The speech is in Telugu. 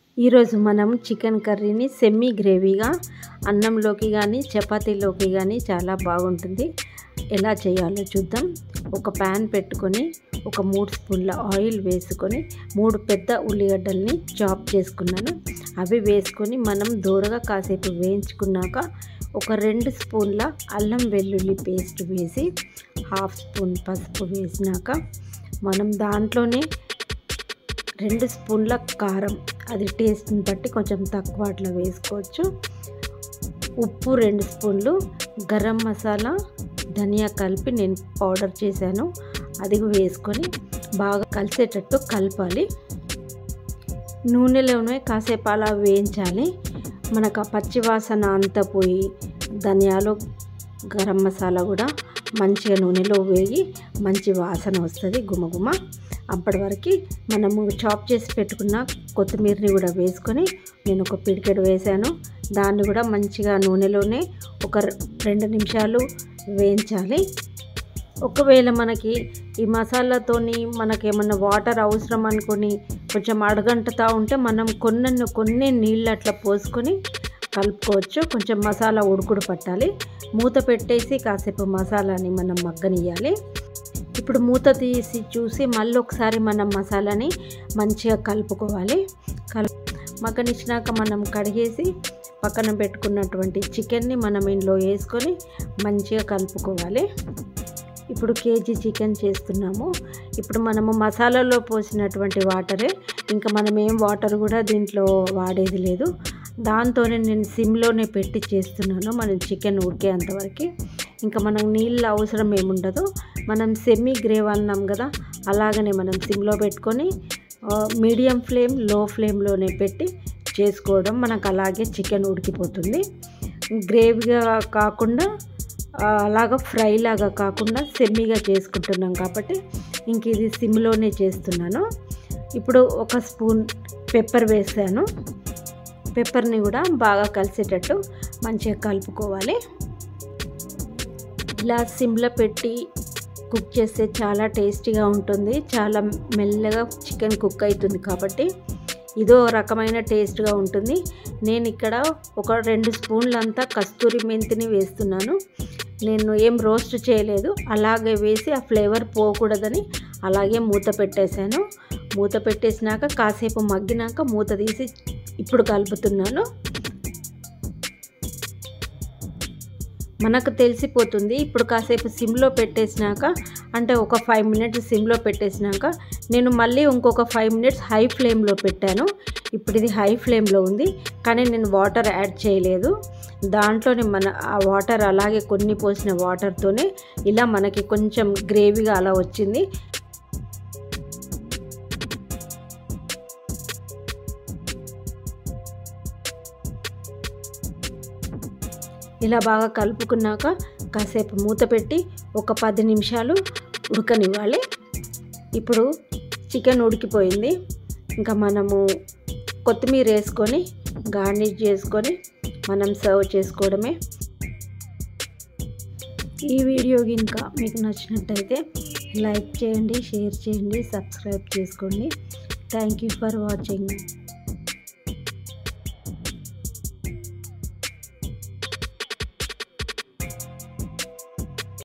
ఈరోజు మనం చికెన్ కర్రీని సెమీ గ్రేవీగా అన్నంలోకి కానీ చపాతీలోకి కానీ చాలా బాగుంటుంది ఎలా చేయాలో చూద్దాం ఒక ప్యాన్ పెట్టుకొని ఒక మూడు స్పూన్ల ఆయిల్ వేసుకొని మూడు పెద్ద ఉల్లిగడ్డల్ని చాప్ చేసుకున్నాను అవి వేసుకొని మనం దూరగా కాసేపు వేయించుకున్నాక ఒక రెండు స్పూన్ల అల్లం వెల్లుల్లి పేస్ట్ వేసి హాఫ్ స్పూన్ పసుపు వేసినాక మనం దాంట్లోనే రెండు స్పూన్ల కారం అది టేస్ట్ని బట్టి కొంచెం తక్కువ అట్లా వేసుకోవచ్చు ఉప్పు రెండు స్పూన్లు గరం మసాలా ధనియా కలిపి నేను పౌడర్ చేశాను అది వేసుకొని బాగా కలిసేటట్టు కలపాలి నూనెలోనే కాసేపు అలా వేయించాలి మనకు ఆ పచ్చి వాసన అంతా పోయి ధనియాలు గరం మసాలా కూడా మంచిగా నూనెలో వేగి మంచి వాసన వస్తుంది గుమగుమ అప్పటి వరకు మనము చాప్ చేసి పెట్టుకున్న కొత్తిమీరని కూడా వేసుకొని నేను ఒక పిడికెడు వేసాను దాన్ని కూడా మంచిగా నూనెలోనే ఒక రెండు నిమిషాలు వేయించాలి ఒకవేళ మనకి ఈ మసాలాతోని మనకేమన్నా వాటర్ అవసరం అనుకొని కొంచెం అడగంటుతా ఉంటే మనం కొన్ని కొన్ని నీళ్ళు అట్లా పోసుకొని కలుపుకోవచ్చు కొంచెం మసాలా ఉడుకుడు పట్టాలి మూత పెట్టేసి కాసేపు మసాలాని మనం మగ్గనియాలి ఇప్పుడు మూత తీసి చూసి మళ్ళీ ఒకసారి మనం మసాలాని మంచిగా కలుపుకోవాలి కల్ మగ్గనిచ్చినాక మనం కడిగేసి పక్కన పెట్టుకున్నటువంటి చికెన్ని మనం ఇందులో వేసుకొని మంచిగా కలుపుకోవాలి ఇప్పుడు కేజీ చికెన్ చేస్తున్నాము ఇప్పుడు మనము మసాలాలో పోసినటువంటి వాటరే ఇంకా మనం ఏం వాటర్ కూడా దీంట్లో వాడేది లేదు దాంతోనే నేను సిమ్లోనే పెట్టి చేస్తున్నాను మనం చికెన్ ఉడికేంతవరకు ఇంకా మనకు నీళ్ళ అవసరం ఏముండదు మనం సెమీ గ్రేవ్ అన్నాం కదా అలాగనే మనం సిమ్లో పెట్టుకొని మీడియం ఫ్లేమ్ లో ఫ్లేమ్లోనే పెట్టి చేసుకోవడం మనకు అలాగే చికెన్ ఉడికిపోతుంది గ్రేవీగా కాకుండా అలాగా ఫ్రై లాగా కాకుండా సెమ్మీగా చేసుకుంటున్నాం కాబట్టి ఇంక ఇది సిమ్లోనే చేస్తున్నాను ఇప్పుడు ఒక స్పూన్ పెప్పర్ వేసాను పెప్పర్ని కూడా బాగా కలిసేటట్టు మంచిగా కలుపుకోవాలి ఇలా సిమ్లో పెట్టి కుక్ చేస్తే చాలా టేస్టీగా ఉంటుంది చాలా మెల్లగా చికెన్ కుక్ అవుతుంది కాబట్టి ఇదో రకమైన టేస్ట్గా ఉంటుంది నేను ఇక్కడ ఒక రెండు స్పూన్లంతా కస్తూరి మెంతిని వేస్తున్నాను నేను ఏం రోస్ట్ చేయలేదు అలాగే వేసి ఆ ఫ్లేవర్ పోకూడదని అలాగే మూత పెట్టేశాను మూత పెట్టేసినాక కాసేపు మగ్గినాక మూత తీసి ఇప్పుడు కలుపుతున్నాను మనకు తెలిసిపోతుంది ఇప్పుడు కాసేపు సిమ్లో పెట్టేసినాక అంటే ఒక ఫైవ్ మినిట్స్ సిమ్లో పెట్టేసినాక నేను మళ్ళీ ఇంకొక ఫైవ్ మినిట్స్ హై ఫ్లేమ్లో పెట్టాను ఇప్పుడు ఇది హై ఫ్లేమ్లో ఉంది కానీ నేను వాటర్ యాడ్ చేయలేదు దాంట్లోనే మన ఆ వాటర్ అలాగే కొన్ని పోసిన వాటర్తోనే ఇలా మనకి కొంచెం గ్రేవీగా అలా వచ్చింది ఇలా బాగా కలుపుకున్నాక కాసేపు మూత పెట్టి ఒక పది నిమిషాలు ఉడకనివ్వాలి ఇప్పుడు చికెన్ ఉడికిపోయింది ఇంకా మనము కొత్తిమీర వేసుకొని గార్నిష్ చేసుకొని మనం సర్వ్ చేసుకోవడమే ఈ వీడియో ఇంకా మీకు నచ్చినట్టయితే లైక్ చేయండి షేర్ చేయండి సబ్స్క్రైబ్ చేసుకోండి థ్యాంక్ యూ ఫర్ వాచింగ్